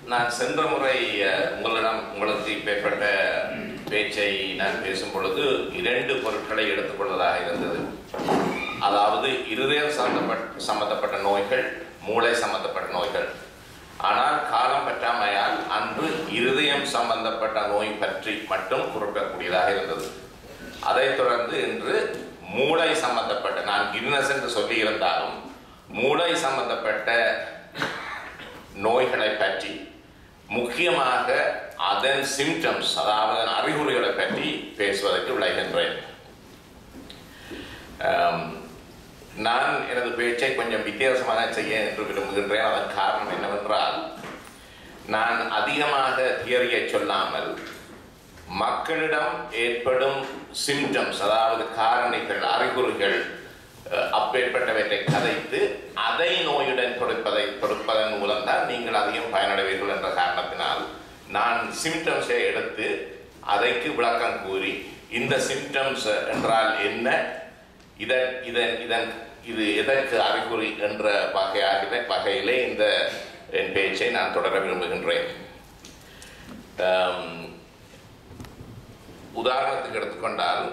நான் சென்ற முறை அஹ், உங்களிடம் உங்களுக்கு இப்பேற்பட்ட பேச்சை நான் பேசும் பொழுது இரண்டு பொருட்களை எடுத்துக்கொள்வதாக இருந்தது அதாவது இருதயம் சம்பந்தப்பட்ட சம்பந்தப்பட்ட நோய்கள் மூளை சம்பந்தப்பட்ட நோய்கள் ஆனால் காலம் பற்றாமையால் அன்று இருதயம் சம்பந்தப்பட்ட நோய் பற்றி மட்டும் குறிப்பிடக்கூடியதாக இருந்தது அதைத் தொடர்ந்து இன்று மூளை சம்பந்தப்பட்ட நான் கின்னஸ் என்று சொல்லியிருந்தாலும் மூளை சம்பந்தப்பட்ட நோய்களை பற்றி முக்கியமாக அதன் சிம்டம்ஸ் அதாவது அதன் அறிகுறிகளை பற்றி பேசுவதற்கு விளைகின்றேன் ஆம், நான் எனது பேச்சை கொஞ்சம் வித்தியாசமாக செய்ய என்று விரும்புகின்றேன் அதன் காரணம் என்னவென்றால் நான் அதிகமாக தியரியை சொல்லாமல் மக்களிடம் ஏற்படும் சிம்டம்ஸ் அதாவது காரணிகள் அறிகுறிகள் அஹ், அப்பேற்பட்டவற்றை கதைத்து அதை நோயுடன் கொடுப்பதை கொடுப்பதன் மூலம்தான் நீங்கள் அதிகம் பயனடைவீர்கள் என்ற காரணத்தினால் நான் சிம்டம்ஸை எடுத்து அதைக்கு விளக்கம் கூறி இந்த சிம்டம்ஸ் என்றால் என்ன இதன் இதன் இதன் இது எதற்கு அறிகுறி என்ற வகையாக வகையிலே இந்த என் பேச்சை நான் தொடர விரும்புகின்றேன் ஆம், உதாரணத்துக்கு எடுத்துக்கொண்டால்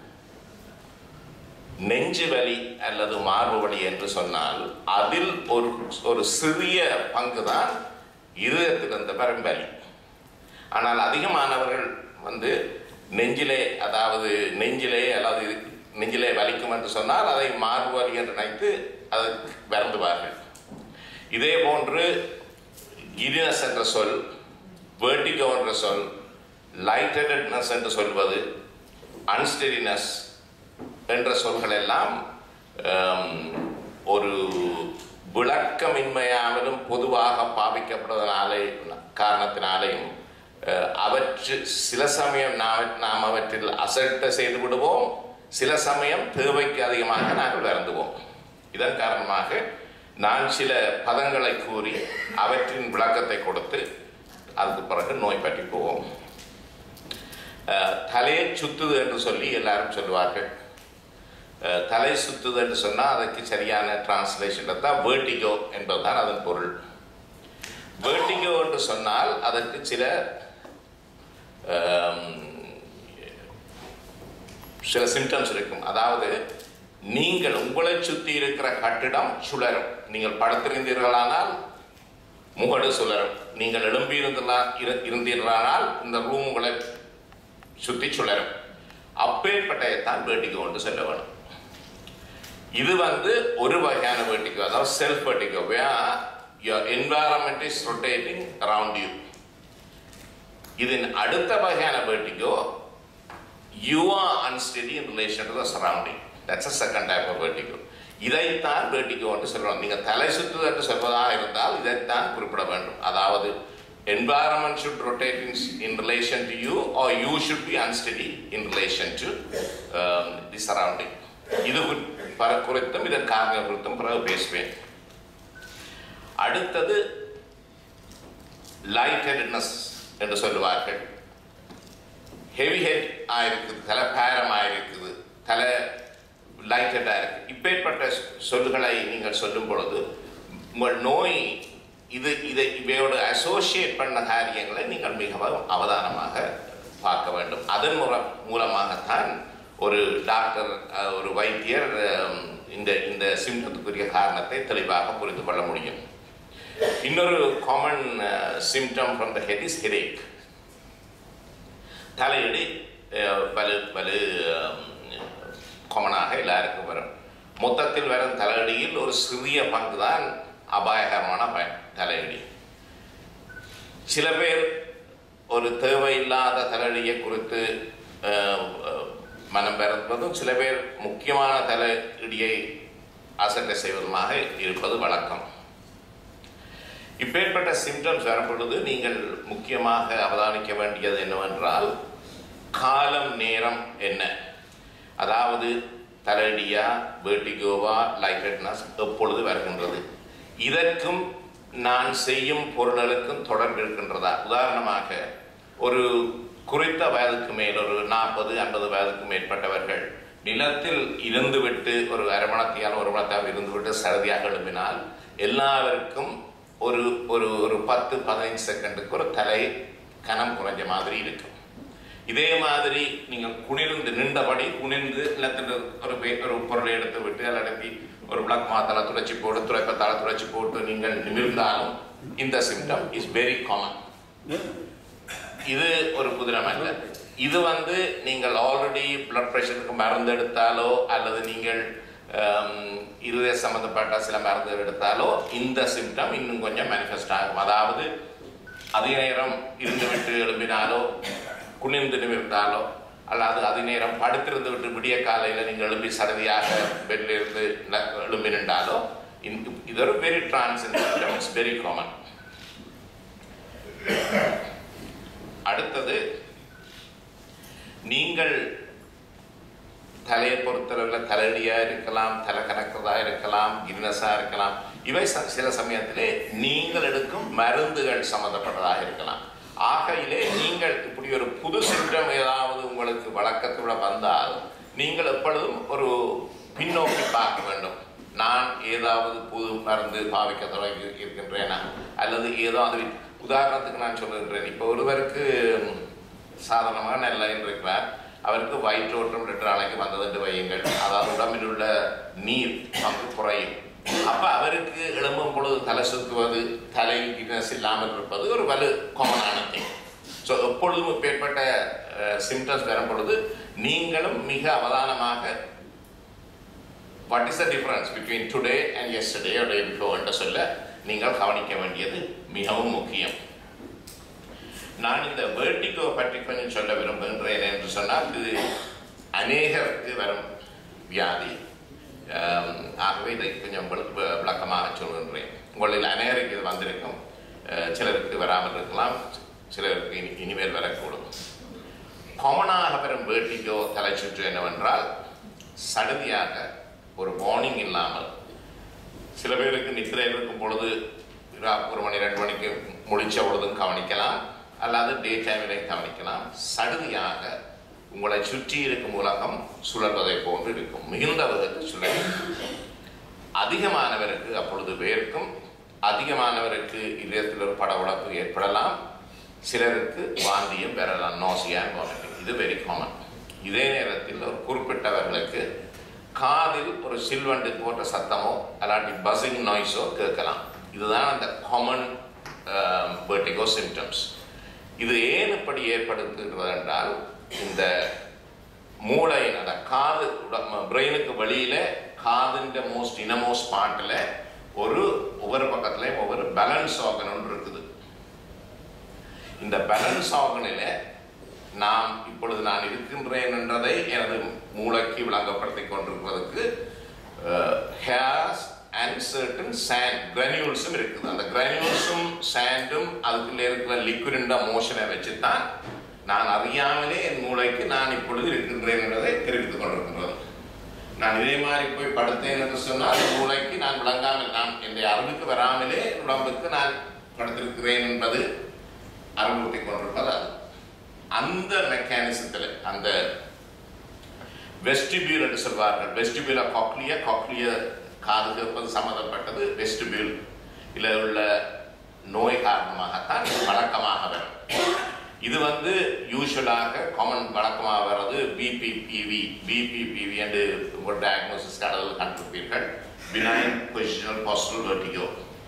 நெஞ்சு வலி அல்லது மார்பு வலி என்று சொன்னால் அதில் ஒரு ஒரு சிறிய பங்கு தான் இருதயத்திலிருந்து வரும் வலி ஆனால் அதிகமானவர்கள் வந்து நெஞ்சிலே அதாவது நெஞ்சிலே அல்லது நெஞ்சிலே வலிக்கும் என்று சொன்னால் அதை மார்பு வலி என்று நினைத்து அது வருந்துவார்கள் இதே போன்று கிரினஸ் என்ற சொல் வேர்டிகோ என்ற சொல் லைட்டடட்னஸ் என்று சொல்வது அன்ஸ்டெடினஸ் என்ற சொல்கள் எல்லாம் ஆம், ஒரு விளக்கமின்மையாமலும் பொதுவாக பாவிக்கப்படுவதனாலே காரணத்தினாலேயும் அஹ், அவற்று சில சமயம் நாம் நாம் அவற்றில் அசட்ட செய்து விடுவோம் சில சமயம் தேவைக்கு அதிகமாக நாங்கள் வருந்துவோம் இதன் காரணமாக நான் சில பதங்களை கூறி அவற்றின் விளக்கத்தை கொடுத்து அதுக்கு பிறகு நோய் பற்றி போவோம் அஹ், தலையை சுத்துது என்று சொல்லி எல்லாரும் சொல்லுவார்கள் அஹ், தலை சுத்துது என்று சொன்னால் அதற்கு சரியான டிரான்ஸ்லேஷன் தான் வேர்டிகோ என்பதுதான் அதன் பொருள் வேர்டிகோ என்று சொன்னால் அதற்கு சில ஆம், சில சிம்டம்ஸ் இருக்கும் அதாவது நீங்கள் உங்களை சுற்றி இருக்கிற கட்டிடம் சுழரும் நீங்கள் படுத்திருந்தீர்களானால் முகடு சுழரும் நீங்கள் எழும்பி இருந்தீர்களானால் இந்த ரூம் உங்களை சுற்றி சுழரும் அப்பேற்பட்டதைத்தான் வேட்டிக்கோ என்று சொல்ல வேணும் இது வந்து ஒரு வகையான வேட்டிக்கோ அதாவது செல்ஃப் வேட்டிக்கோ your environment is rotating around you இதன் அடுத்த வகையான vertigo you are unsteady in relation to the surrounding that's a second type of vertigo இதைத்தான் vertigo என்று சொல்றோம் நீங்க தலை சுற்றுது என்று சொல்வதாக இருந்தால் இதைத்தான் குறிப்பிட வேண்டும் அதாவது environment should rotate in, in relation to you or you should be unsteady in relation to um, the surrounding இது குறி- பர- குறித்தும் இதன் காரணம் குறித்தும் பிறகு பேசுவேன் அடுத்தது லைட் ஹெட்னஸ் என்று சொல்லுவார்கள் ஹெவி ஹெட் ஆயிருக்குது தலை பேரம் ஆயிருக்குது தலை லைட் ஹெட்டாக இருக்கு இப்பேற்பட்ட சொல்லுகளை நீங்கள் சொல்லும் பொழுது உங்கள் நோய் இது இதை இவையோடு அசோசியேட் பண்ண காரியங்களை நீங்கள் மிகவும் அவதானமாக பார்க்க வேண்டும் அதன் மூலம் மூலமாகத்தான் ஒரு டாக்டர் அஹ், ஒரு வைத்தியர் அஹ், இந்த இந்த சிம்டத்துக்குரிய காரணத்தை தெளிவாக புரிந்து கொள்ள முடியும் இன்னொரு common symptom from the head is headache தலையடி அஹ், வலு வலு காமனாக எல்லாருக்கும் வரும் மொத்தத்தில் வரும் தலையடியில் ஒரு சிறிய பங்கு தான் அபாயகரமான பய தலையடி சில பேர் ஒரு தேவையில்லாத தலையடியை குறித்து அஹ், அஹ், மனம் பெறுவதும் சில பேர் முக்கியமான தலையடியை அசட்டை செய்வதுமாக இருப்பது வழக்கம் இப்பேற்பட்ட சிம்டம்ஸ் வரும் பொழுது நீங்கள் முக்கியமாக அவதானிக்க வேண்டியது என்னவென்றால் காலம் நேரம் என்ன அதாவது தலையடியா வேட்டிகோவா லைட்டட்னஸ் எப்பொழுது வருகின்றது இதற்கும் நான் செய்யும் பொருள்களுக்கும் தொடர்பு இருக்கின்றதா உதாரணமாக ஒரு குறித்த வயதுக்கு மேல் ஒரு நாற்பது ஐம்பது வயதுக்கு மேற்பட்டவர்கள் நிலத்தில் இருந்துவிட்டு ஒரு அரவணத்தையால் ஒரு மணத்தால் இருந்துவிட்டு சரதியாக எழுப்பினால் எல்லாருக்கும் ஒரு ஒரு ஒரு பத்து பதினைஞ்சு செகண்டுக்கு ஒரு தலை கனம் குறைஞ்ச மாதிரி இருக்கும் இதே மாதிரி நீங்கள் குனிர்ந்து நின்றபடி குனிர்ந்து இல்லத்தில் ஒரு வே- ஒரு பொருளை எடுத்து விட்டு அல்லது ஒரு பிளக் மாத்தலை துடைச்சி போட்டு துடைப்பத்தால துடைச்சி போட்டு நீங்கள் நிமிர்ந்தாலும் இந்த சிம்டம் இஸ் வெரி காமன் இது ஒரு புதினம் அல்ல இது வந்து நீங்கள் ஆல்ரெடி பிளட் ப்ரெஷருக்கு மருந்து எடுத்தாலோ அல்லது நீங்கள் ஹம், இருதய சம்பந்தப்பட்ட சில மருந்து எடுத்தாலோ இந்த சிம்டம் இன்னும் கொஞ்சம் மேனிஃபெஸ்ட் ஆகும் அதாவது அதிக நேரம் இருந்து விட்டு எழும்பினாலோ குனிந்து நிமிர்ந்தாலோ அல்லது அதிக நேரம் படுத்திருந்து விட்டு விடிய காலையில் நீங்கள் எழும்பி சடதியாக பெட்ல இருந்து ந- எழும்பி நின்றாலோ இந்த- இது ஒரு very trans it's very common அடுத்தது நீங்கள் தலையை பொறுத்தளவில் தலையடியா இருக்கலாம் தலை கணக்கிறதா இருக்கலாம் கின்னஸா இருக்கலாம் இவை ச- சில சமயத்திலே நீங்கள் எடுக்கும் மருந்துகள் சம்பந்தப்பட்டதாக இருக்கலாம் ஆகையிலே நீங்கள் இப்படி ஒரு புது சிம்டம் ஏதாவது உங்களுக்கு வழக்கத்தோட வந்தால் நீங்கள் எப்பொழுதும் ஒரு பின்னோக்கி பார்க்க வேண்டும் நான் ஏதாவது புது மருந்து பாவிக்க தொடங்கி இருக்கின்றேனா அல்லது ஏதோ அது உதாரணத்துக்கு நான் சொல்லுகின்றேன் இப்போ ஒருவருக்கு சாதாரணமாக நல்ல இருக்கிறார் அவருக்கு வயிற்றோட்டம் ரெண்டு நாளைக்கு வந்தது என்று வையுங்கள் அதாவது உடம்பில் உள்ள நீர் பங்கு குறையும் அப்ப அவருக்கு எழும்பும் பொழுது தலை சுத்துவது தலை கிட்னஸ் இல்லாமல் இருப்பது ஒரு வலு காமனான திங் ஸோ எப்பொழுதும் இப்பேற்பட்ட சிம்டம்ஸ் வரும் பொழுது நீங்களும் மிக அவதானமாக what is the difference between today and yesterday day before என்று சொல்ல நீங்கள் கவனிக்க வேண்டியது மிகவும் முக்கியம் நான் இந்த வேர்டிகோ பற்றி கொஞ்சம் சொல்ல விரும்புகின்றேன் என்று சொன்னால் இது அநேகருக்கு வரும் வியாதி ஆம், ஆகவே இதை கொஞ்சம் விள- வி- விளக்கமாக சொல்கின்றேன் உங்களில் அநேகருக்கு இது வந்திருக்கும் அஹ், சிலருக்கு வராமல் இருக்கலாம் சிலருக்கு இனி இனிமேல் வரக்கூடும் காமனாக வரும் வேர்டிகோ தலைச்சுற்று என்னவென்றால் சடுதியாக ஒரு வார்னிங் இல்லாமல் சில பேருக்கு நித்திரையில் இருக்கும் பொழுது இரா- ஒரு மணி ரெண்டு மணிக்கு முழிச்ச பொழுதும் கவனிக்கலாம் அல்லது டே டைமிலே கவனிக்கலாம் சடுதியாக உங்களை சுற்றி இருக்கும் உலகம் சுழல்வதை போன்று இருக்கும் மிகுந்த விதத்தில் சுழலும் அதிகமானவருக்கு அப்பொழுது வேர்க்கும் அதிகமானவருக்கு இதயத்தில் ஒரு படபடப்பு ஏற்படலாம் சிலருக்கு வாந்தியும் பெறலாம் நோசியா வாமிட்டிங் இது வெரி காமன் இதே நேரத்தில் ஒரு குறிப்பிட்டவர்களுக்கு காதில் ஒரு சில்வண்டு போன்ற சத்தமோ அல்லாட்டி பஸ்ஸிங் நாய்ஸோ கேட்கலாம் இதுதான் அந்த காமன் வெர்டிகோ சிம்டம்ஸ் இது ஏன் இப்படி ஏற்படுத்துகிறது என்றால் இந்த மூளையின் அந்த காது பிரெயினுக்கு வெளியில காதுன்ற மோஸ்ட் இனமோஸ்ட் பார்ட்டில் ஒரு ஒவ்வொரு பக்கத்துலயும் ஒவ்வொரு பேலன்ஸ் ஆர்கன் ஒன்று இருக்குது இந்த பேலன்ஸ் ஆர்கனில் நாம் இப்பொழுது நான் இருக்கின்றேன் என்றதை எனது மூளைக்கு விளங்கப்படுத்திக் கொண்டிருப்பதற்கு ஹேர்ஸ் அண்ட் சர்டன் சாண்ட் கிரானியூல்ஸும் இருக்குது அந்த கிரானியூல்ஸும் சாண்டும் அதுக்குள்ள இருக்கிற லிக்விட் மோஷனை வச்சு தான் நான் அறியாமலே என் மூளைக்கு நான் இப்பொழுது இருக்கின்றேன் என்பதை தெரிவித்துக் கொண்டிருக்கின்றது நான் இதே மாதிரி போய் படுத்தேன் என்று சொன்னால் என் மூளைக்கு நான் விளங்காமல் நான் என்னுடைய அறிவுக்கு வராமலே உடம்புக்கு நான் படுத்திருக்கிறேன் என்பது அறிவுறுத்தி கொண்டிருப்பது அது அந்த மெக்கானிசத்தில் அந்த வெஸ்டிபியூல் என்று சொல்வார்கள் வெஸ்டிபியூல காக்லிய காக்லிய காது கேட்பது சம்மந்தப்பட்டது வெஸ்டிபியூல் இதில் உள்ள நோய் காரணமாகத்தான் இது வழக்கமாக வரும் இது வந்து யூஸ்வலாக காமன் வழக்கமாக வர்றது பிபிபிவி பிபிபிவி என்று ஒரு டயக்னோசிஸ் கடவுள் கண்டிருப்பீர்கள் பினைன் பொசிஷனல் பாஸ்டல் வெர்டிகோ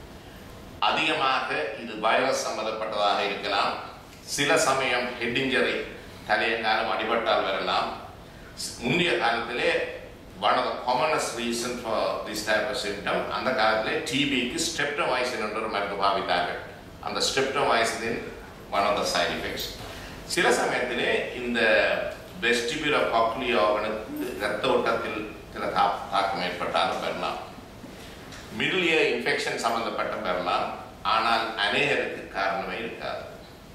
அதிகமாக இது வைரஸ் சம்பந்தப்பட்டதாக இருக்கலாம் சில சமயம் ஹெட் இன்ஜரி தலையங்காலம் அடிபட்டால் வரலாம் முந்தைய காலத்திலே one of the commonest reason for this type of symptom அந்த காலத்திலே டிபிக்கு ஸ்டெப்டோமைசின் என்ற ஒரு மருந்து பாவித்தார்கள் அந்த streptomycin one of the side effects சில சமயத்திலே இந்த வெஸ்டிபியூல காக்லியோவனுக்கு இரத்த ஓட்டத்தில் சில தா- தாக்கம் ஏற்பட்டாலும் வரலாம் மிடில் இயர் இன்ஃபெக்ஷன் சம்பந்தப்பட்ட வரலாம் ஆனால் அநேகருக்கு காரணமே இருக்காது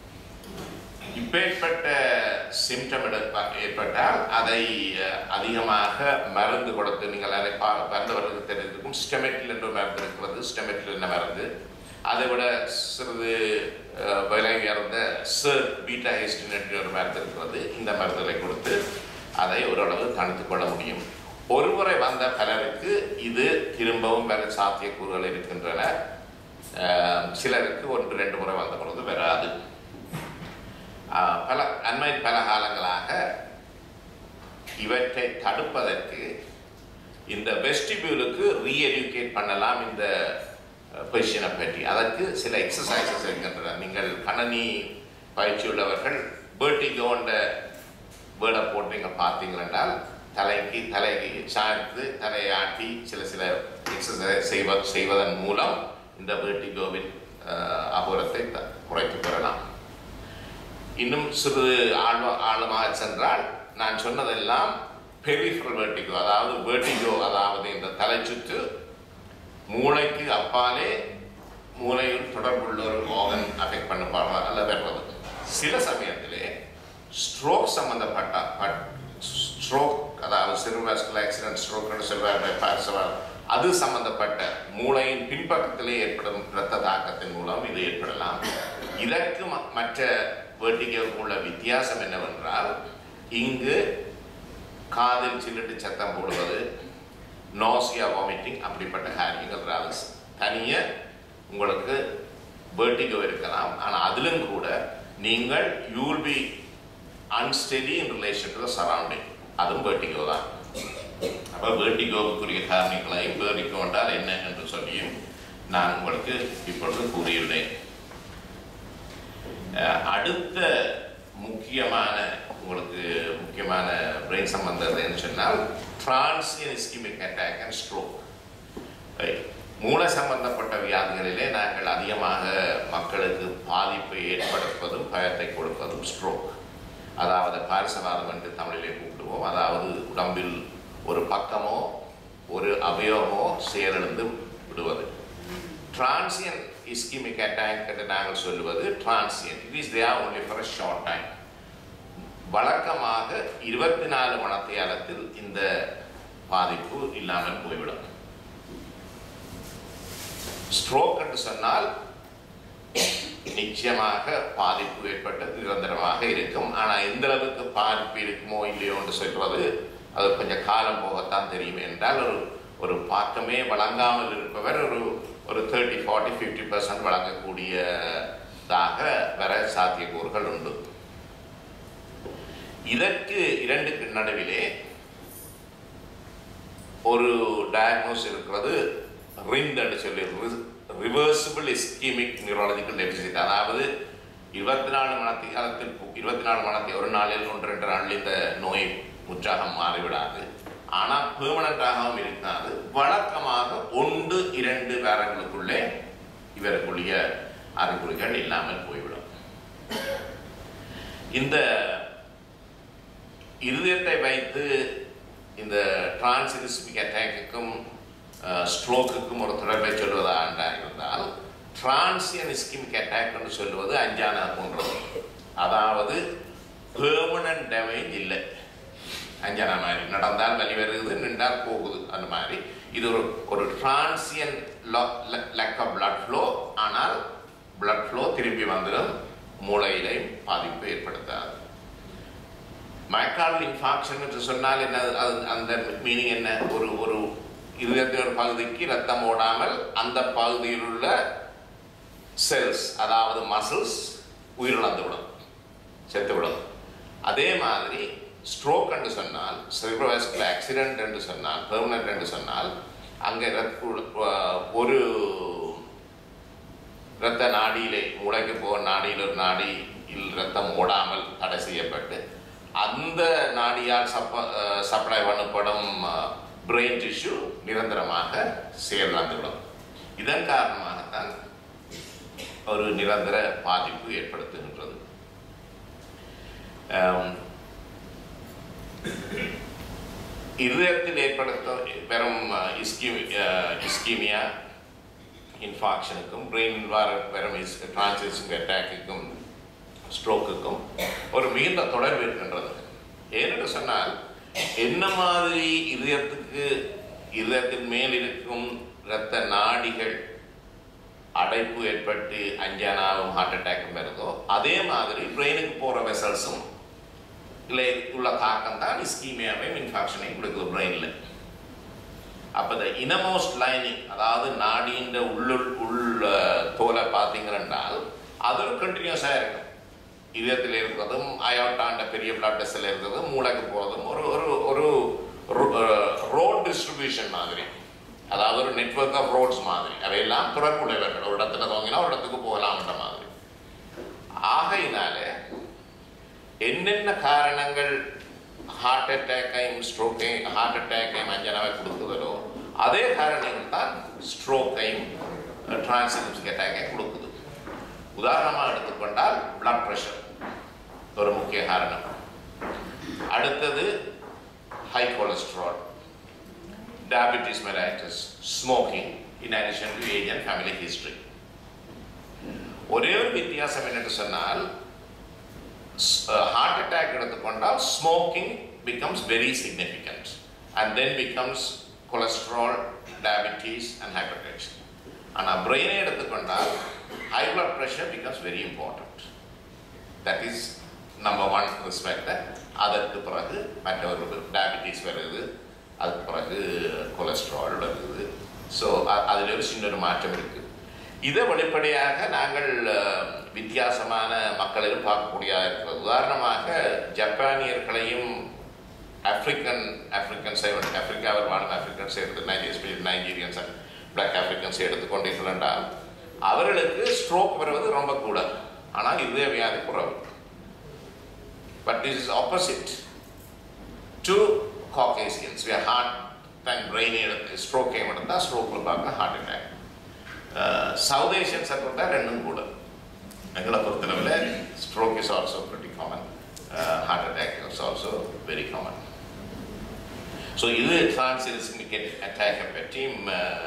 இப்பேற்பட்ட சிம்டம் ஏற்பட்டால் அதை அஹ், அதிகமாக மருந்து கொடுத்து நீங்கள் அதை பா- மருந்தவர்களுக்கு தெரிந்திருக்கும் ஸ்டெமெட்டில் என்ற மருந்து இருக்கிறது ஸ்டெமெட்டில் என்ன மருந்து அதை விட சிறிது அஹ், விலை உயர்ந்த சர் பீட்டா ஹெஸ்டின் என்ற ஒரு மருந்து இருக்கிறது இந்த மருந்துகளை கொடுத்து அதை ஓரளவு தணித்துக் கொள்ள முடியும் ஒருமுறை வந்த பலருக்கு இது திரும்பவும் வேறு சாத்தியக்கூறுகள் இருக்கின்றன அஹ், சிலருக்கு ஒன்று ரெண்டு முறை வந்த பொழுது வராது அஹ், பல அண்மை பல காலங்களாக இவற்றை தடுப்பதற்கு இந்த வெஸ்டிபியூலுக்கு ரீஎடுகேட் பண்ணலாம் இந்த பொசிஷனை பற்றி அதற்கு சில எக்ஸசைசஸ் இருக்கின்றன நீங்கள் கணனி பயிற்சி உள்ளவர்கள் பேர்ட்டிகோன்ற வேர்டை போட்டு நீங்கள் பார்த்தீங்களென்றால் தலைக்கு தலைக்கு சாய்த்து தலையை ஆட்டி சில சில எக்ஸசைஸ் செய்வ செய்வதன் மூலம் இந்த வேர்ட்டிகோவின் அபூரத்தை த- குறைத்து பெறலாம் இன்னும் சிறிது ஆழ்வ ஆழமாக சென்றால் நான் சொன்னதெல்லாம் பெரிஃபரல் வெர்டிகோ அதாவது வெர்டிகோ அதாவது இந்த தலைச்சுற்று மூளைக்கு அப்பாலே மூளையில் தொடர்புள்ள ஒரு ஆர்கன் அஃபெக்ட் பண்ண அல்ல வர்றது சில சமயத்திலே ஸ்ட்ரோக் சம்பந்தப்பட்ட ஸ்ட்ரோக் அதாவது சிறுவாஸ்குலர் ஆக்சிடென்ட் ஸ்ட்ரோக் சொல்வார் அது சம்பந்தப்பட்ட மூளையின் பின்பக்கத்திலே ஏற்படும் இரத்த தாக்கத்தின் மூலம் இது ஏற்படலாம் இதற்கு ம- மற்ற வேர்ட்டிகோவுக்கு உள்ள வித்தியாசம் என்னவென்றால் இங்கு காதில் சில்லிட்டு சத்தம் போடுவது நாசியா வாமிட்டிங் அப்படிப்பட்ட காரியங்கள் ரால்ஸ் தனிய உங்களுக்கு வேர்ட்டிகோ இருக்கலாம் ஆனால் அதிலும் கூட நீங்கள் you will be unsteady in relation to the surrounding அதுவும் வேர்ட்டிகோ தான் அப்போ வேர்ட்டிகோவுக்குரிய காரணிகளையும் வேர்ட்டிகோ என்றால் என்ன என்று சொல்லியும் நான் உங்களுக்கு இப்பொழுது கூறியுள்ளேன் அஹ் அடுத்த முக்கியமான உங்களுக்கு முக்கியமான பிரெயின் சம்பந்தம் சொன்னால் transient ischaemic attack and stroke மூல சம்பந்தப்பட்ட வியாதிகளிலே நாங்கள் அதிகமாக மக்களுக்கு பாதிப்பை ஏற்படுத்துவதும் பயத்தை கொடுப்பதும் ஸ்ட்ரோக் அதாவது பாரசவாதம் என்று தமிழிலே கூப்பிடுவோம் அதாவது உடம்பில் ஒரு பக்கமோ ஒரு அவயவமோ செயலிழந்து விடுவது டிரான்சியன் இஸ்கிமிக் அட்டாக் என்று நாங்கள் சொல்லுவது transient it is there only for a short time வழக்கமாக இருபத்தி நாலு மணத்தியாலத்தில் இந்த பாதிப்பு இல்லாமல் போய்விடும் ஸ்ட்ரோக் என்று சொன்னால் நிச்சயமாக பாதிப்பு ஏற்பட்டு நிரந்தரமாக இருக்கும் ஆனால் எந்த அளவுக்கு பாதிப்பு இருக்குமோ இல்லையோ என்று சொல்வது அது கொஞ்சம் காலம் போகத்தான் தெரியும் என்றால் ஒரு ஒரு பாக்கமே வழங்காமல் இருப்பவர் ஒரு ஒரு தேர்ட்டி ஃபார்ட்டி ஃபிஃப்டி பர்சன்ட் வழங்கக்கூடியதாக வர சாத்தியக்கூறுகள் உண்டு இதற்கு இரண்டுக்கு நடுவிலே ஒரு டயக்னோஸ் இருக்கிறது ரிண்ட் என்று சொல்லி ரிவர்சிபிள் இஸ்கீமிக் நியூரலாஜிக்கல் டெபிசிட் அதாவது இருபத்தி நாலு மணத்தி காலத்தில் இருபத்தி நாலு மணத்தி ஒரு நாளில் ஒன்று ரெண்டு நாளில் இந்த நோய் முற்றாக மாறிவிடாது ஆனால் பெர்மனண்டாகவும் இருக்காது வழக்கமாக ஒன்று இரண்டு வாரங்களுக்குள்ளே இவருக்குரிய அறிகுறிகள் இல்லாமல் போய்விடும் இந்த இருதயத்தை வைத்து இந்த டிரான்சினிஸ்மிக் அட்டாக்குக்கும் ஸ்ட்ரோக்குக்கும் ஒரு தொடர்பை சொல்வதாக இருந்தால் டிரான்சியன் இஸ்கிமிக் அட்டாக் என்று சொல்லுவது அஞ்சானா போன்றது அதாவது பெர்மனன்ட் டேமேஜ் இல்லை அஞ்சானா மாதிரி நடந்தால் வலி வருது நின்றால் போகுது அந்த மாதிரி இது ஒரு ஒரு transient lack of blood flow ஆனால் பிளட் ஃப்ளோ திரும்பி வந்துடும் மூளையிலையும் பாதிப்பு ஏற்படுத்தாது மைக்ரால் இன்ஃபாக்ஷன் என்று சொன்னால் என்ன அது அந்த மீனிங் என்ன ஒரு ஒரு இருபத்தி ஒரு பகுதிக்கு ரத்தம் ஓடாமல் அந்த பகுதியில் உள்ள செல்ஸ் அதாவது மசில்ஸ் உயிரிழந்துவிடும் செத்துவிடும் அதே மாதிரி ஸ்ட்ரோக் என்று சொன்னால் செரிப்ரோவாஸ்குலர் ஆக்சிடென்ட் என்று சொன்னால் பெர்மனன்ட் என்று சொன்னால் அங்கே ஒரு இரத்த நாடியிலே மூளைக்கு போக நாடியில் ஒரு நாடியில் ரத்தம் ஓடாமல் தடை செய்யப்பட்டு அந்த நாடியால் சப்ப சப்ளை பண்ணப்படும் பிரெயின் டிஷ்யூ நிரந்தரமாக செயலிழந்துவிடும் இதன் காரணமாகத்தான் ஒரு நிரந்தர பாதிப்பு ஏற்படுத்துகின்றது இருதயத்தில் ஏற்படுத்த பெறும் இஸ்கீமி இஸ்கீமியா இன்ஃபாக்ஷனுக்கும் பிரெயின் பெறும் டிரான்சிஷன் அட்டாக்குக்கும் ஸ்ட்ரோக்குக்கும் ஒரு மிகுந்த தொடர்பு இருக்கின்றது ஏனென்று சொன்னால் என்ன மாதிரி இதயத்துக்கு இதயத்தின் மேல் இருக்கும் இரத்த நாடிகள் அடைப்பு ஏற்பட்டு அஞ்சானாவும் ஹார்ட் அட்டாக்கும் வருதோ அதே மாதிரி பிரெயினுக்கு போகிற வெசல்ஸும் இல்லை உள்ள தாக்கம் தான் இஸ்கீமியாவையும் இன்ஃபாக்ஷனையும் கொடுக்குது பிரெயினில் அப்போ இந்த இனமோஸ்ட் லைனிங் அதாவது நாடியின் உள்ளுள் உள் அஹ், தோலை பார்த்தீங்கன்னா அது ஒரு கண்டினியூஸாக இருக்கும் இதயத்தில் இருக்கிறதும் அயோட்டாண்ட பெரிய பிளட் டெஸ்டில் இருக்கிறதும் மூளைக்கு போகிறதும் ஒரு ஒரு ஒரு ரோட் டிஸ்ட்ரிபியூஷன் மாதிரி அதாவது ஒரு நெட்வொர்க் ஆஃப் ரோட்ஸ் மாதிரி அவையெல்லாம் தொடர்புடையவர்கள் ஒரு இடத்துல துவங்கினா ஒரு இடத்துக்கு போகலாம்ன்ற மாதிரி ஆகையினால என்னென்ன காரணங்கள் ஹார்ட் அட்டாக்கையும் ஸ்ட்ரோக்கையும் ஹார்ட் அட்டாக்கையும் அஞ்சனாவை கொடுக்குதோ அதே காரணங்கள் தான் ஸ்ட்ரோக்கையும் டிரான்சிலிப்ஸ்டிக் அட்டாக்கை கொடுக்குது உதாரணமாக எடுத்துக்கொண்டால் பிளட் ப்ரெஷர் ஒரு முக்கிய காரணம் அடுத்தது high cholesterol diabetes mellitus, smoking, in addition to age and family history. ஒரே ஒரு வித்தியாசம் என்னென்று சொன்னால் ஹார்ட் அட்டாக் எடுத்துக்கொண்டால் smoking becomes very significant and then becomes cholesterol diabetes and hypertension ஆனால் பிரெயினை எடுத்துக்கொண்டால் high blood pressure becomes very important that is number one respect அதற்கு பிறகு மற்றொரு டயபிட்டிஸ் வருது அதுக்கு பிறகு கொலஸ்ட்ரால் வருது ஸோ அதில் ஒரு சின்ன ஒரு மாற்றம் இருக்குது இதை வெளிப்படையாக நாங்கள் அஹ், வித்தியாசமான மக்களிலும் பார்க்கக்கூடியதாக இருக்கிறது உதாரணமாக ஜப்பானியர்களையும் ஆப்பிரிக்கன் ஆப்பிரிக்கன்ஸை வந்து ஆப்பிரிக்காவில் வாழும் ஆப்பிரிக்கன்ஸை எடுத்து நைஜீரியஸ் நைஜீரியன்ஸ் அண்ட் பிளாக் ஆப்பிரிக்கன்ஸை எடுத்துக்கொண்டீர்கள் என்றால் அவர்களுக்கு ஸ்ட்ரோக் வருவது ரொம்ப கூட ஆனால் இதய வியாதி குறைவு but this is opposite to Caucasians we are heart and brain எடுத்து ஸ்ட்ரோக்கையும் எடுத்தால் ஸ்ட்ரோக்கில் பார்க்க ஹார்ட் அட்டாக் சவுத் ஏஷியன்ஸை பொறுத்தா ரெண்டும் கூட எங்களை பொறுத்தளவில் stroke is also pretty common heart attack is also very common so இது டிரான்சிலிஸ்மிகேட் அட்டாக்கை பற்றியும்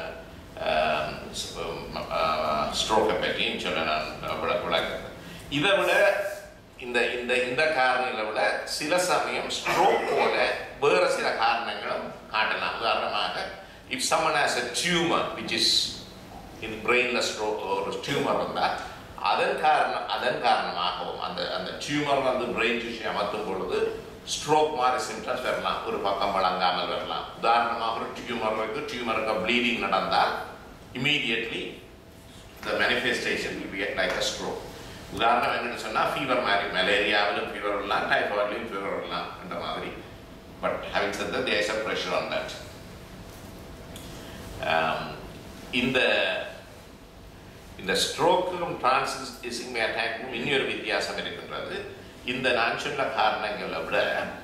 ஸ்ட்ரோக்கை பற்றியும் சொல்ல நான் விள விளக்குறேன் இதை விட இந்த இந்த இந்த காரணிகளை விட சில சமயம் ஸ்ட்ரோக் போல வேறு சில காரணங்களும் காட்டலாம் உதாரணமாக if someone has a tumour which is இந்த பிரெயினில் ஸ்ட்ரோக் ஒரு டியூமர் இருந்தால் அதன் காரணம் அதன் காரணமாகவும் அந்த அந்த டியூமர் வந்து பிரெயின் டிஷ்யூ அமர்த்தும் பொழுது ஸ்ட்ரோக் மாதிரி சிம்டம்ஸ் வரலாம் ஒரு பக்கம் வழங்காமல் வரலாம் உதாரணமாக ஒரு டியூமர் இருக்கு டியூமருக்கு ப்ளீடிங் நடந்தால் immediately the manifestation will be like a stroke. உதாரணம் என்னன்னு சொன்னால் ஃபீவர் மாதிரி மலேரியாவிலும் ஃபீவர் வரலாம் டைஃபாய்ட்லையும் ஃபீவர் வரலாம் என்ற மாதிரி but having said that there is a pressure on that. Um, இந்த இந்த ஸ்ட்ரோக்கும் டிரான்சிஸ்டிங் அட்டாக்கும் இன்னொரு வித்தியாசம் இருக்கின்றது இந்த நான் சொன்ன காரணங்களை விட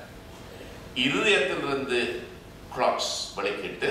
இருதயத்திலிருந்து கிளாட்ஸ் வெளிக்கிட்டு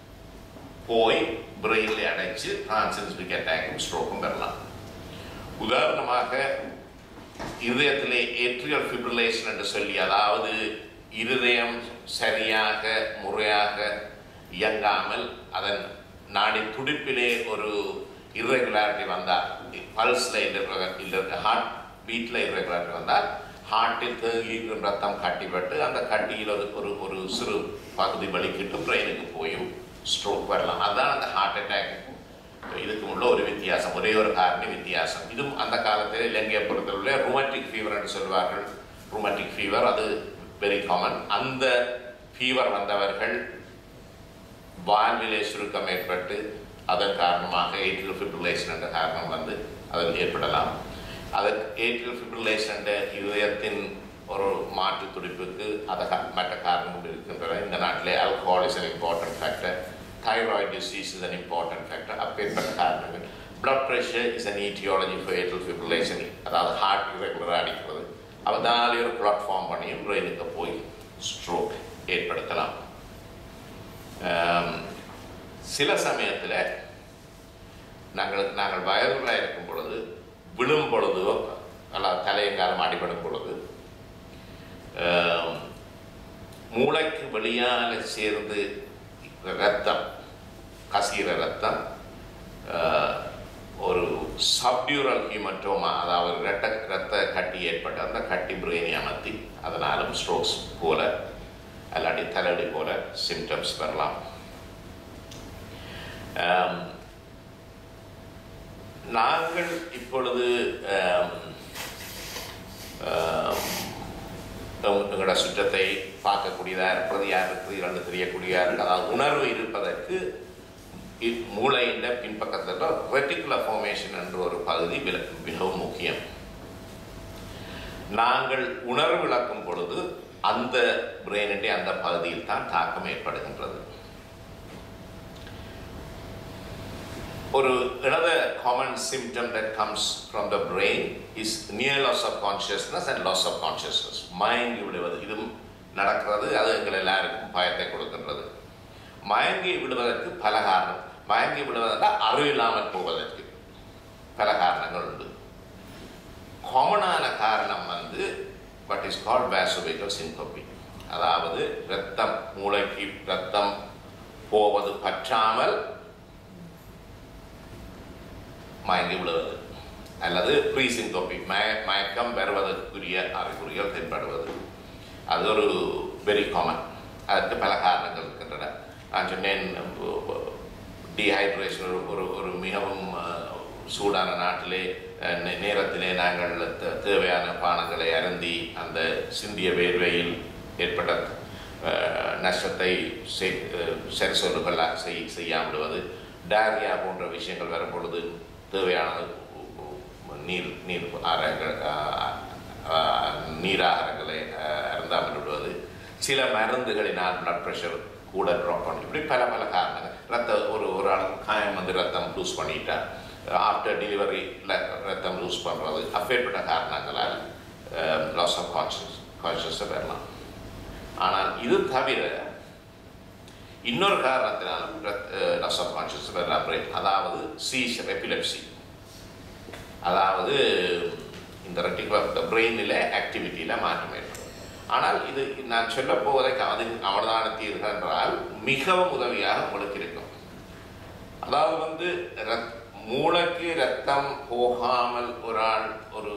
போய் பிரெயினில் அடைச்சு டிரான்சிஸ்டிக் அட்டாக்கும் ஸ்ட்ரோக்கும் வரலாம் உதாரணமாக இருதயத்திலே ஏட்ரியல் ஃபிப்ரிலேஷன் என்று சொல்லி அதாவது இருதயம் சரியாக முறையாக இயங்காமல் அதன் நாடி துடிப்பிலே ஒரு irregularity வந்தால் பல்ஸில் இல்லை ஹார்ட் பீட்டில் irregularity வந்தால் ஹார்ட்டில் தேங்கியிருக்கும் ரத்தம் கட்டிப்பட்டு அந்த கட்டியில் ஒரு ஒரு ஒரு சிறு பகுதி வலிக்கிட்டு பிரெயினுக்கு போயும் ஸ்ட்ரோக் வரலாம் அதுதான் அந்த ஹார்ட் அட்டாக் இதுக்கு உள்ள ஒரு வித்தியாசம் ஒரே ஒரு காரணி வித்தியாசம் இதுவும் அந்த காலத்தில் இலங்கையை பொறுத்தவரை ருமட்டிக் ஃபீவர் என்று சொல்வார்கள் ருமட்டிக் ஃபீவர் அது வெரி காமன் அந்த ஃபீவர் வந்தவர்கள் வாழ்விலே சுருக்கம் ஏற்பட்டு அதன் காரணமாக ஏட்ரியல் ஃபிப்ரிலேஷன் என்ற காரணம் வந்து அதில் ஏற்படலாம் அதற்கு ஏட்ரியல் ஃபிப்ரிலேஷன் என்ற இதயத்தின் ஒரு மாற்று துடிப்புக்கு அதை மற்ற காரணங்கள் இருக்கின்றன இந்த நாட்டிலே alcohol is an important factor thyroid disease is an important factor அப்பேற்பட்ட காரணங்கள் blood pressure is an etiology for atrial fibrillation அதாவது ஹார்ட் irregular அடிக்கிறது அதனாலே ஒரு clot ஃபார்ம் பண்ணியும் பிரெயினுக்கு போய் ஸ்ட்ரோக் ஏற்படுத்தலாம் ஆம், சில சமயத்தில் நாங்கள் நாங்கள் வயதுகளாக இருக்கும் பொழுது விழும் பொழுதோ அல்லது தலையங்காலம் அடிபடும் பொழுது ஆம், மூளைக்கு வெளியால் சேர்ந்து ரத்தம் கசீர ரத்தம் ஆஹ், ஒரு சப்டியூரல் ஹியூமட்டோமா அதாவது இரட்ட ரத்த கட்டி ஏற்பட்டு அந்த கட்டி பிரெயினை அமர்த்தி அதனாலும் ஸ்ட்ரோக்ஸ் போல அல்லாட்டி தலைவலி போல சிம்டம்ஸ் வரலாம் ஆம், நாங்கள் இப்பொழுது ஆம், ஆம், எங்களோட சுற்றத்தை பார்க்கக்கூடியதா இருக்கிறது யார் இருக்கிறீர்கள் தெரியக்கூடியதா இருக்கு அதாவது உணர்வு இருப்பதற்கு இ- மூளையின் பின்பக்கத்தில் ரெட்டிகுலர் ஃபார்மேஷன் என்ற ஒரு பகுதி மிக- மிகவும் முக்கியம் நாங்கள் உணர்வு இழக்கும் பொழுது அந்த பிரெயினுடைய அந்த பகுதியில் தான் தாக்கம் ஏற்படுகின்றது ஒரு another common symptom that comes from the brain is near loss of consciousness and loss of consciousness மயங்கி விடுவது இதுவும் நடக்கிறது அது எங்கள் எல்லாருக்கும் பயத்தை கொடுக்கின்றது மயங்கி விடுவதற்கு பல காரணம் மயங்கி விடுவதென்றால் அறிவில்லாமல் போவதற்கு பல காரணங்கள் உண்டு காமனான காரணம் வந்து what is called vasovagal syncope அதாவது இரத்தம் மூளைக்கு இரத்தம் போவது பற்றாமல் மயங்கி விடுவது அல்லது ப்ரீசிங்கோபி மய மயக்கம் வருவதற்குரிய அறிகுறிகள் தென்படுவது அது ஒரு வெரி காமன் அதற்கு பல காரணங்கள் இருக்கின்றன நான் சொன்னேன் டீஹைட்ரேஷன் ஒரு ஒரு ஒரு மிகவும் அஹ், சூடான நாட்டிலே அஹ், நே- நேரத்திலே நாங்கள் தே- தேவையான பானங்களை அருந்தி அந்த சிந்திய வேர்வையில் ஏற்பட்ட அஹ், நஷ்டத்தை செய்- அஹ், சரி சொல்லுகள் செய் செய்யாமல் விடுவது டயரியா போன்ற விஷயங்கள் வரும் பொழுது தேவையான உ- உ- நீர் நீர் ஆரங்கள் நீராகாரங்களை அஹ், அருந்தாமல் விடுவது சில மருந்துகளினால் பிளட் ப்ரெஷர் கூட ட்ராப் பண்ணி இப்படி பல பல காரணங்கள் ரத்த ஒரு ஒரு ஆளுக்கு காயம் வந்து ரத்தம் லூஸ் பண்ணிட்டா ஆஃப்டர் டெலிவரி ரத்தம் லூஸ் பண்ணுறது அப்பேற்பட்ட காரணங்களால் லாஸ் ஆஃப் கான்ஷியஸ் கான்ஷியஸை வரலாம் ஆனால் இது தவிர இன்னொரு காரணத்தினால் லாஸ் ஆஃப் கான்ஷியஸ் வரலாம் brain. அதாவது சீஷர் எபிலெப்சி அதாவது இந்த ரெட்டிகுலர் பிரெயினில் ஆக்டிவிட்டியில் மாற்றம் ஏற்படும் ஆனால் இது நான் சொல்ல போவதை அது அவதானத்தீர்கள் என்றால் மிகவும் உதவியாக உங்களுக்கு இருக்கும் அதாவது வந்து ரத்- மூளைக்கு ரத்தம் போகாமல் ஒரு ஆள் ஒரு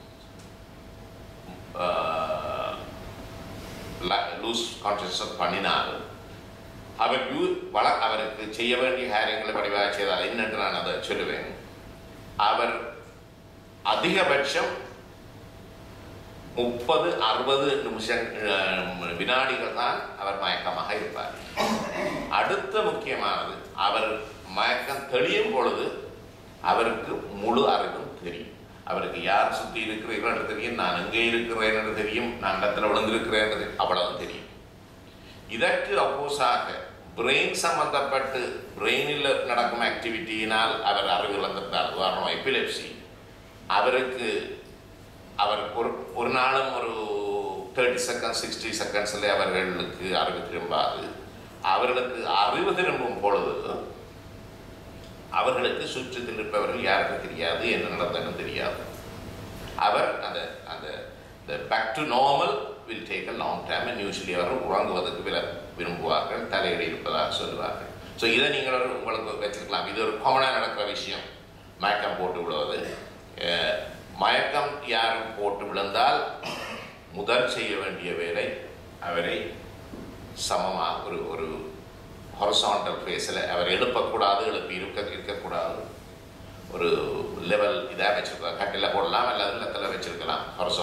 லூஸ் கான்சியஸ் பண்ணினால் அவர் யூ வள அவருக்கு செய்ய வேண்டிய காரியங்களை வடிவாக செய்தால் என்னென்று நான் அதை சொல்லுவேன் அவர் அதிகபட்சம் முப்பது அறுபது நிமிஷம் அஹ், வினாடிகள் தான் அவர் மயக்கமாக இருப்பார் அடுத்த முக்கியமானது அவர் மயக்கம் தெளியும் பொழுது அவருக்கு முழு அறிவும் தெரியும் அவருக்கு யார் சுற்றி இருக்கிறீர்கள் என்று தெரியும் நான் எங்கே இருக்கிறேன் என்று தெரியும் நான் இடத்துல விழுந்திருக்கிறேன் என்று தெரியும். அவ்வளவு தெரியும் இதற்கு அப்போஸாக பிரெயின் சம்பந்தப்பட்டு பிரெயினில் நடக்கும் ஆக்டிவிட்டியினால் அவர் அறிவு இழந்திருந்தார் உதாரணம் எபிலெப்சி அவருக்கு அவர் ஒரு ஒரு நாளும் ஒரு தேர்ட்டி செகண்ட் சிக்ஸ்டி செகண்ட்ஸில் அவர்களுக்கு அறிவு திரும்பாது அவர்களுக்கு அறிவு திரும்பும் பொழுது அவர்களுக்கு சுற்றத்தில் இருப்பவர்கள் யாருக்கும் தெரியாது என்ன நடந்ததுன்னு தெரியாது அவர் அந்த அந்த back to normal will take a long time and usually அவர் உறங்குவதற்கு வில விரும்புவார்கள் தலையீடு இருப்பதாக சொல்லுவார்கள் ஸோ இதை நீங்கள் ஒரு உங்களுக்கு வச்சிருக்கலாம் இது ஒரு காமனாக நடக்கிற விஷயம் மயக்கம் போட்டு விடுவது அஹ், மயக்கம் யாரும் போட்டு விழுந்தால் முதல் செய்ய வேண்டிய வேலை அவரை சமமாக ஒரு ஒரு ஹொரசாண்டல் ஃபேஸில் அவர் எழுப்பக்கூடாது எழுப்பி இருக்க இருக்கக்கூடாது ஒரு லெவல் இதாக வச்சிருக்கலாம் கட்டில் போடலாம் அல்லது இல்லத்தில் வச்சிருக்கலாம்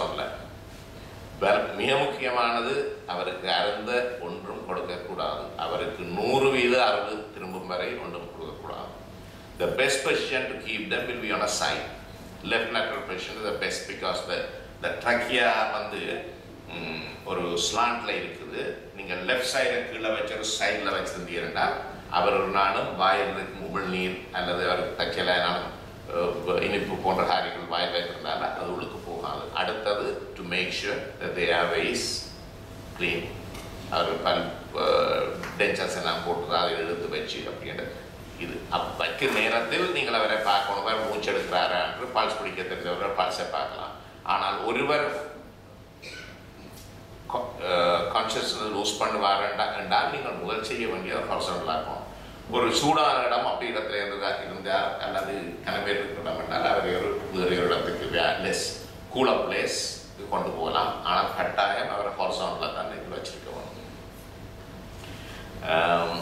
ஹொரசாண்டில் மிக முக்கியமானது அவருக்கு அருந்த ஒன்றும் கொடுக்கக்கூடாது அவருக்கு நூறு வீத அறிவு திரும்பும் வரை ஒன்றும் கொடுக்கக்கூடாது the best position to keep them will be on a side left lateral position is the best because the the trachea வந்து ம், ஒரு ஸ்லாண்ட்ல இருக்குது நீங்கள் லெஃப்ட் சைடை கீழே வச்ச ஒரு சைடில் வச்சிருந்தீங்கன்னா அவர் ஒரு நாளும் வாயில் இருக்கும் உமிழ்நீர் அல்லது அவருக்கு தைக்கலைனாலும் இனிப்பு போன்ற காரியங்கள் வாயில் வைத்திருந்தால் அது உள்ளுக்கு போகாது அடுத்தது to make sure they was clean அவர் பல் டென்ஷன்ஸ் எல்லாம் போட்டு அதை எடுத்து வச்சு அப்படின்றது இது அப் வைக்கிற நேரத்தில் நீங்கள் அவரை பார்க்கணும் அவர் மூச்சு எடுக்கிறாரா என்று பல்ஸ் பிடிக்க தெரிந்தவர்கள் பல்ஸை பார்க்கலாம் ஆனால் ஒருவர் கான்சியஸ்னஸ் லூஸ் பண்ணுவார் என்றால் நீங்கள் முதல் செய்ய வேண்டிய பர்சனலாக இருக்கும் ஒரு சூடான இடம் அப்படி இடத்துல இருந்தா இருந்தால் அல்லது கனவேர் இருக்கிற இடம் என்றால் அவர் ஒரு வேறு ஒரு இடத்துக்கு லெஸ் கூல பிளேஸ் கொண்டு போகலாம் ஆனால் கட்டாயம் அவர் ஹார்சானில் தான் இது வச்சிருக்க வேணும் ஆம்,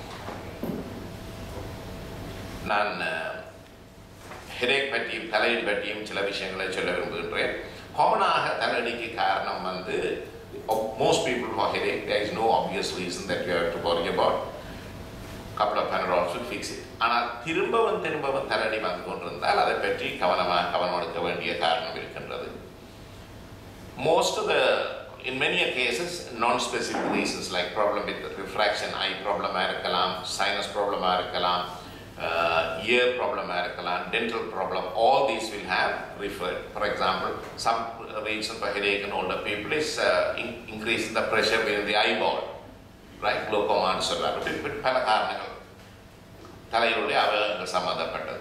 நான் ஹெரேக் பற்றியும் தலையடி பற்றியும் சில விஷயங்களை சொல்ல விரும்புகின்றேன் காமனாக தலையடிக்கு காரணம் வந்து most people for headache, there is no obvious reason that you have to worry about. couple of Panadols will fix it. ஆனால் திரும்பவும் திரும்பவும் தலையடி வந்து கொண்டிருந்தால் அதை பற்றி கவனமாக கவனம் எடுக்க வேண்டிய காரணம் இருக்கின்றது most of the in many cases non-specific reasons like problem with refraction eye problem இருக்கலாம் sinus problem இருக்கலாம் uh, ear problem இருக்கலாம் dental problem all these will have referred for example some reason for headache in older people is uh, in, increase in the pressure within the eyeball right glaucoma ன்னு சொல்றாரு இப்படி இப்படி பல காரணங்கள் தலையிலுடைய அவயவங்கள் சம்பந்தப்பட்டது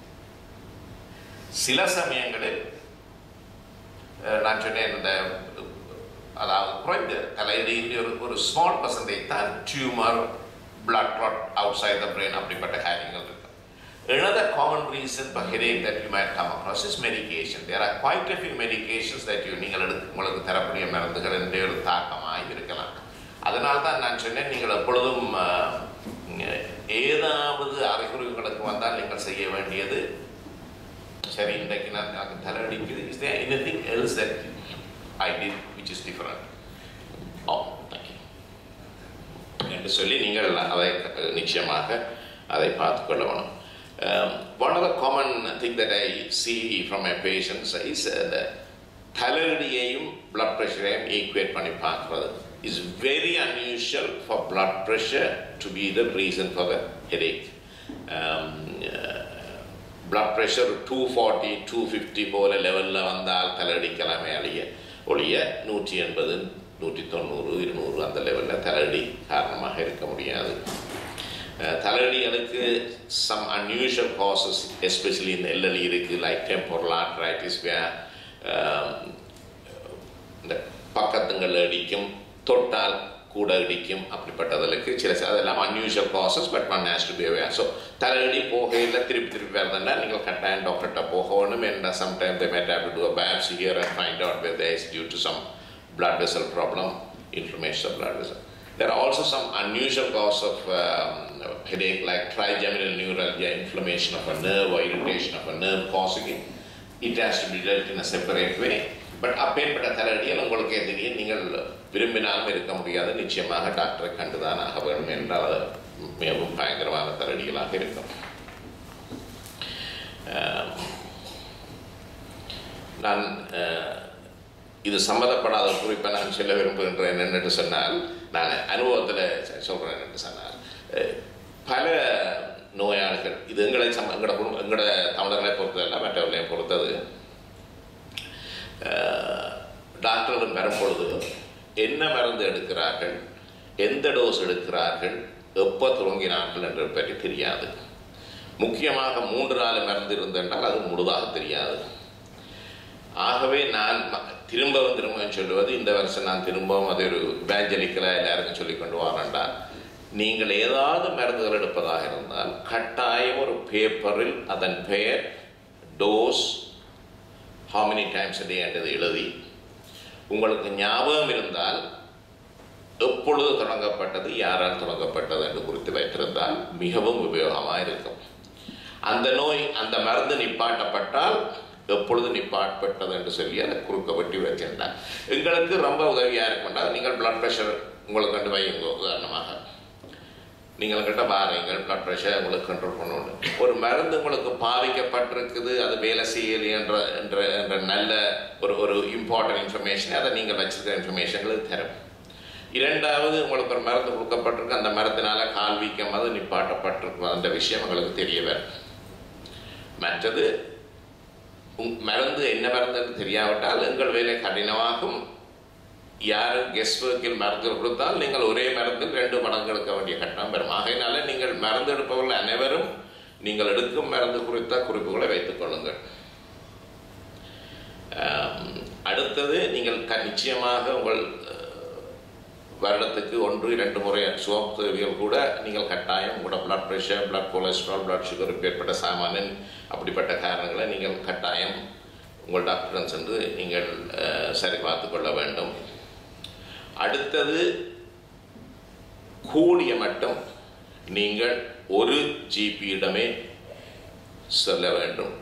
சில சமயங்களில் அஹ், நான் சொன்னேன் இந்த அதாவது குறைந்த தலையிடையில் ஒரு ஒரு ஸ்மால் பர்சன்டேஜ் தான் tumour blood clot outside the brain அப்படிப்பட்ட காரியங்கள் இருக்கு Another common reason for headache that you might come across is medication. There are quite a few medications that you நீங்கள் எடுத்து உங்களுக்கு தரக்கூடிய மருந்துகள் என்ற ஒரு தாக்கமாக இருக்கலாம் அதனால தான் நான் சொன்னேன் நீங்கள் எப்பொழுதும் அஹ், ஏதாவது அறிகுறிகளுக்கு வந்தால் நீங்கள் செய்ய வேண்டியது சரி இன்றைக்கு நான் எனக்கு தலையடிக்குது is there anything else that I did which is different oh thank you என்று சொல்லி நீங்கள் அதை அஹ், நிச்சயமாக அதை பார்த்து கொள்ள வேணும் Um, one of the common thing that I see from my patients is uh, the தலையடியையும் blood pressureையும் ஈக்குவேட் பண்ணி பார்க்குறது is very unusual for blood pressure to be the reason for the headache. Um, uh, blood pressure 240 250 போல லெவலில் வந்தால் தலையடிக்கலாமே அழிய ஒழிய நூற்றி எண்பது நூற்றி தொண்ணூறு இருநூறு அந்த லெவலில் தலையடி காரணமாக இருக்க முடியாது அஹ், தலையடிகளுக்கு சம் unusual causes எஸ்பெஷலி இந்த எல்எல்இ இருக்குது லைக் டெம்போரல் ஆர்ட்ரைட்டிஸ் இந்த பக்கத்துங்கள் அடிக்கும் தொட்டால் கூட இடிக்கும் அப்படிப்பட்டதற்கு சில சில அதெல்லாம் unusual causes but one has to be aware so தலையடி போகையில் திருப்பி திருப்பி வருதுன்னா நீங்கள் கட்டாயம் டாக்டர்கிட்ட போகணும் என்ன sometime they might have to do a biopsy here and find out whether it's due to some blood vessel problem inflammation of blood vessel there are also some unusual cause of um, headache like trigeminal neuralgia inflammation of a nerve or irritation of a nerve causing it it has to be dealt in a separate way but அப்பேற்பட்ட தலையடியில் உங்களுக்கே தெரியும் நீங்கள் விரும்பினாலும் இருக்க முடியாது நிச்சயமாக டாக்டரை கண்டுதான் ஆக வேண்டும் என்றால் அது மிகவும் பயங்கரமான தலையடிகளாக இருக்கும் ஆம். நான் அஹ், இது சம்மந்தப்படாத குறிப்பை நான் சொல்ல விரும்புகின்றேன் என்னென்று சொன்னால் நான் அனுபவத்தில் சொல்கிறேன் என்று சொன்னால் அஹ், பல நோயாளிகள் இது எங்களை சம்ம எங்களோட குடும்ப எங்களோட தமிழர்களை பொறுத்ததல்ல மற்றவர்களையும் பொறுத்தது அஹ், டாக்டரிடம் வரும்பொழுது என்ன மருந்து எடுக்கிறார்கள் எந்த டோஸ் எடுக்கிறார்கள் எப்போ துவங்கினார்கள் என்று பற்றி தெரியாது முக்கியமாக மூன்று நாலு மருந்து இருந்தென்றால் அது முழுதாக தெரியாது ஆகவே நான் ம- திரும்பவும் திரும்பவும் சொல்லுவது இந்த வருஷம் நான் திரும்பவும் அது ஒரு இவாஞ்சலிக்கலாக எல்லாருக்கும் சொல்லி கொண்டு வரேன்டா நீங்கள் ஏதாவது மருந்துகள் எடுப்பதாக இருந்தால் கட்டாயம் ஒரு பேப்பரில் அதன் பெயர் dose how many times a day என்றதை எழுதி உங்களுக்கு ஞாபகம் இருந்தால் எப்பொழுது தொடங்கப்பட்டது யாரால் தொடங்கப்பட்டது என்று குறித்து வைத்திருந்தால் மிகவும் உபயோகமாக இருக்கும் அந்த நோய் அந்த மருந்து நிப்பாட்டப்பட்டால் எப்பொழுது நிப்பாட்டப்பட்டது என்று சொல்லி அதை குறுக்க வெட்டி வச்சிருந்தார் எங்களுக்கு ரொம்ப உதவியாக இருக்கும்டா நீங்கள் பிளட் ப்ரெஷர் உங்களுக்கு கண்டு வையுங்க உதாரணமாக நீங்கள் கிட்ட பாருங்கள் பிளட் ப்ரெஷர் உங்களுக்கு கண்ட்ரோல் பண்ணணும் ஒரு மருந்து உங்களுக்கு பாதிக்கப்பட்டிருக்குது அது வேலை செய்யலை என்ற என்ற என்ற நல்ல ஒரு ஒரு இம்பார்ட்டன்ட் இன்ஃபர்மேஷன் அதை நீங்கள் வச்சிருக்கிற இன்ஃபர்மேஷன்களுக்கு தரும் இரண்டாவது உங்களுக்கு ஒரு மருந்து கொடுக்கப்பட்டிருக்கு அந்த மருந்தினால கால் வீக்கம் அது நிப்பாட்டப்பட்டிருக்கு அந்த விஷயம் உங்களுக்கு தெரிய வரும் மற்றது உங் மருந்து என்ன மருந்துன்னு தெரியாவிட்டால் எங்கள் வேலை கடினமாகும் யார் கெஸ்ட் ஒர்க்கில் மருந்து கொடுத்தால் நீங்கள் ஒரே மருந்தில் ரெண்டு மடங்கு எடுக்க வேண்டிய கட்டணம் வரும் ஆகையினால நீங்கள் மருந்து எடுப்பவர்கள் அனைவரும் நீங்கள் எடுக்கும் மருந்து குறித்த குறிப்புகளை வைத்துக் கொள்ளுங்கள் ஆம், அடுத்தது நீங்கள் க- நிச்சயமாக உங்கள் அஹ், வருடத்துக்கு ஒன்று இரண்டு முறை சுவாப் தேவைகள் கூட நீங்கள் கட்டாயம் உங்களோட blood pressure blood cholesterol blood சுகருக்கு ஏற்பட்ட சாமானின் அப்படிப்பட்ட காரணங்களை நீங்கள் கட்டாயம் உங்கள் டாக்டரிடம் சென்று நீங்கள் அஹ், சரி பார்த்து கொள்ள வேண்டும் அடுத்தது கூடிய மட்டும் நீங்கள் ஒரு ஜிபியிடமே சொல்ல வேண்டும்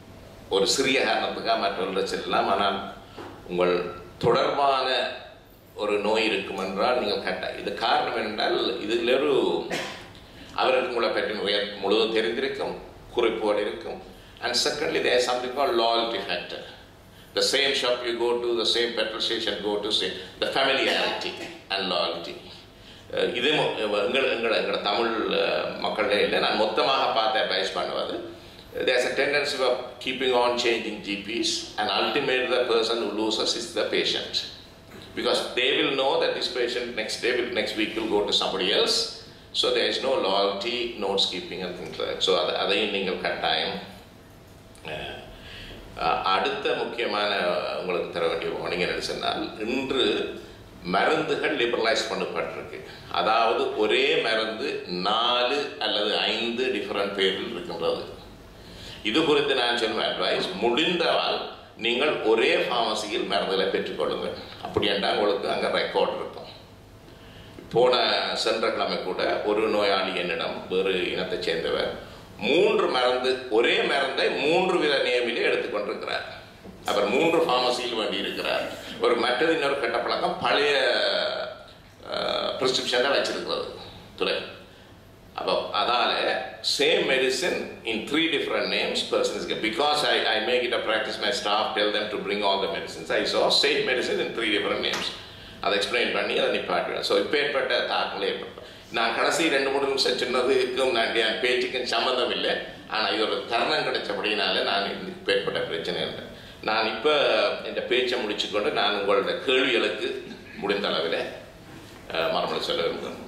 ஒரு சிறிய காரணத்துக்காக மற்றவர்கள் செல்லலாம் ஆனால் உங்கள் தொடர்பான ஒரு நோய் இருக்கும் என்றால் நீங்கள் கட்ட இது காரணம் என்றால் இதில் ஒரு அவருக்கு உங்களை பற்றி நிறைய முழுவதும் தெரிந்திருக்கும் குறிப்போடு இருக்கும் and secondly there something call loyalty factor the same shop you go to, the same petrol station go to, say, the familiarity and loyalty. அஹ் இது மொ- எங்கள் எங்கள் எங்கள் தமிழ் அஹ், மக்களே இல்லை நான் மொத்தமாக பார்த்து அட்வைஸ் பண்ணுவது there's a tendency of keeping on changing GPs and ultimately the person who loses is the patient because they will know that this patient next day will next week will go to somebody else so there is no loyalty notes keeping and things like that so அதை அதையும் நீங்கள் கட்டாயம் அஹ், அஹ், அடுத்த முக்கியமான உங்களுக்கு தர வேண்டிய warning என்னன்னு சொன்னால் இன்று மருந்துகள் லிபரலைஸ் பண்ணப்பட்டிருக்கு அதாவது ஒரே மருந்து நாலு அல்லது ஐந்து டிஃபரண்ட் பேரில் இருக்கின்றது இது குறித்து நான் சொல்லும் அட்வைஸ் முடிந்தவால் நீங்கள் ஒரே ஃபார்மசியில் மருந்துகளை பெற்றுக்கொள்ளுங்கள் அப்படி என்றால் உங்களுக்கு அங்கே ரெக்கார்ட் இருக்கும் போன சென்ற கிழமை கூட ஒரு நோயாளி என்னிடம் வேறு இனத்தைச் சேர்ந்தவர் மூன்று மருந்து ஒரே மருந்தை மூன்று வித நியமிலே எடுத்துக்கொண்டிருக்கிறார் அவர் மூன்று ஃபார்மசியில் வேண்டி இருக்கிறார் ஒரு மற்றது இன்னொரு கெட்ட பழக்கம் பழைய ப்ரிஸ்கிரிப்ஷனை வச்சிருக்கிறது துறை அப்போ அதால same medicine in three different names persons because I I make it a practice my staff tell them to bring all the medicines ஐ saw same medicine in three different names அதை எக்ஸ்பிளைன் பண்ணி அதை நிப்பாட்டுவேன் so இப்போ ஏற்பட்ட தாக்கங்கள் ஏற்பட்டோம் நான் கடைசி ரெண்டு மூணு நிமிஷம் சொன்னதுக்கும் நான் என் பேச்சுக்கும் சம்மந்தம் இல்லை ஆனால் இது ஒரு தருணம் கிடைச்சபடினால நான் இப்போ ஏற்பட்ட பிரச்சனை இல்லை நான் இப்போ இந்த பேச்சை முடிச்சுக்கொண்டு நான் உங்களோட கேள்விகளுக்கு முடிந்த அளவில் அஹ், மறுமொழி சொல்ல விரும்புகிறேன்